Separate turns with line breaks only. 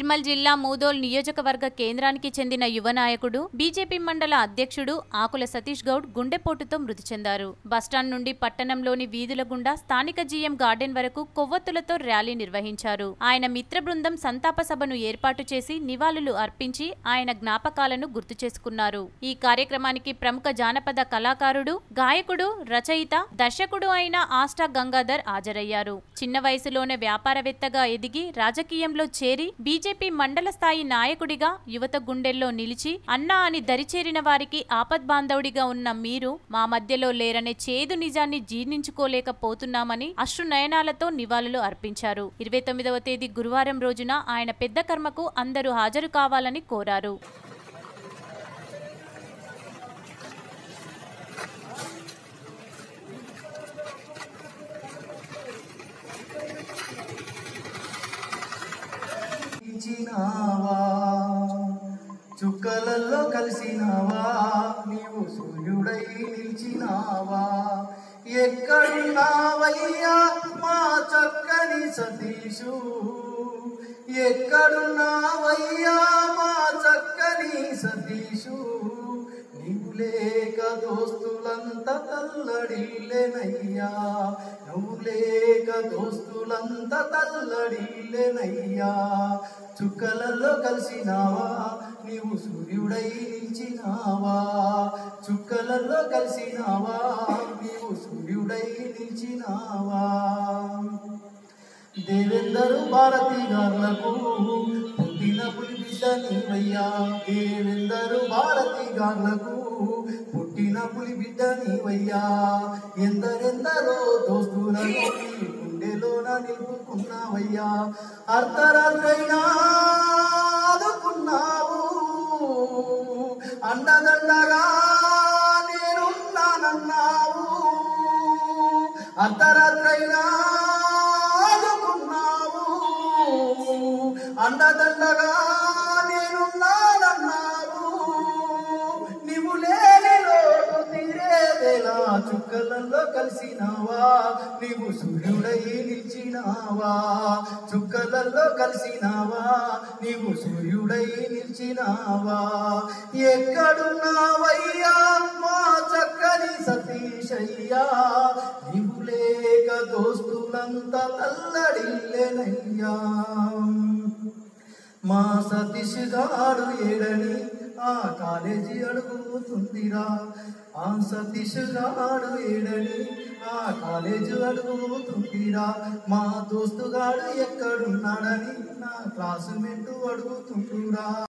నిర్మల్ జిల్లా మూదోల్ నియోజకవర్గ కేంద్రానికి చెందిన యువ నాయకుడు బీజేపీ మండల అధ్యక్షుడు ఆకుల సతీష్ గౌడ్ గుండెపోటుతో మృతి చెందారు బస్టాండ్ నుండి పట్టణంలోని వీధుల గుండా స్థానిక జీఎం గార్డెన్ వరకు కొవ్వొత్తులతో ర్యాలీ నిర్వహించారు ఆయన మిత్ర బృందం సంతాప సభను ఏర్పాటు చేసి నివాళులు అర్పించి ఆయన జ్ఞాపకాలను గుర్తు చేసుకున్నారు ఈ కార్యక్రమానికి ప్రముఖ జానపద కళాకారుడు గాయకుడు రచయిత దర్శకుడు అయిన ఆస్టా గంగాధర్ హాజరయ్యారు చిన్న వయసులోనే వ్యాపారవేత్తగా ఎదిగి రాజకీయంలో చేరి బీజేపీ మండల స్థాయి నాయకుడిగా యువత గుండెల్లో నిలిచి అన్నా అని దరిచేరిన వారికి ఆపద్బాంధవుడిగా ఉన్న మీరు మా మధ్యలో లేరనే చేదు నిజాన్ని జీర్ణించుకోలేకపోతున్నామని అశ్రు నయనాలతో నివాళులు అర్పించారు ఇరవై తొమ్మిదవ తేదీ గురువారం రోజున ఆయన పెద్ద కర్మకు అందరూ హాజరు కావాలని కోరారు
ఇచ్చినావా చుక్కలలో కలిసినావా నీవు సూర్యుడై నిలిచినావా ఎక్కడున్నావయ్యా మా చక్కని సతీషు ఎక్కడున్నావయ్యా మా చక్కని సతీషు నీవు లేక దోస్తులంతా తల్లడిల్లెనయ్యా నువ్వు లేక దోస్తులంతా తల్లడిల్లెనయ్యా చుక్కలలో కలిసినావా నీవు సూర్యుడై నిలిచినావా చుక్కలలో కలిసినావా నీవు సూర్యుడై నిలిచినావా దేవేందరు భారతి గారులకు పుట్టిన పులిబిడ్డ నీవయ్యా దేవేందరు భారతి గారులకు పుట్టిన పులిబిడ్డ నీవయ్యా ఎందరెందరో దోస్తులను నీ గుండెలోన నిలుపుకున్నావయ్యా అర్ధరాత్రైనా ఆదుకున్నావు అండదండగా నేనున్నానన్నావు అర్ధరాత్రైనా ఆదుకున్నావు అండదండగా నేనున్నానన్నావు నీవు లేని లోటు తీరేదేలా చుక్కలలో కలిసినావా నీవు సూర్యుడై నిలిచినావా చుక్కలలో కలిసినావా నీవు సూర్యుడై నిలిచినావా ఎక్కడున్నావయ్యా మా చక్కని సతీశయ్యా నీవు లేక దోస్తులంతా తల్లడిల్లెనయ్యా మా సతీష్ గారు ఏడని ఆ కాలేజీ అడుగుతుందిరా ఆ సతీష్ గారు ఏడని ఆ కాలేజీ అడుగుతుందిరా మా దోస్తుగాడు ఎక్కడున్నాడని నా క్లాసుమేట్ అడుగుతుంటురా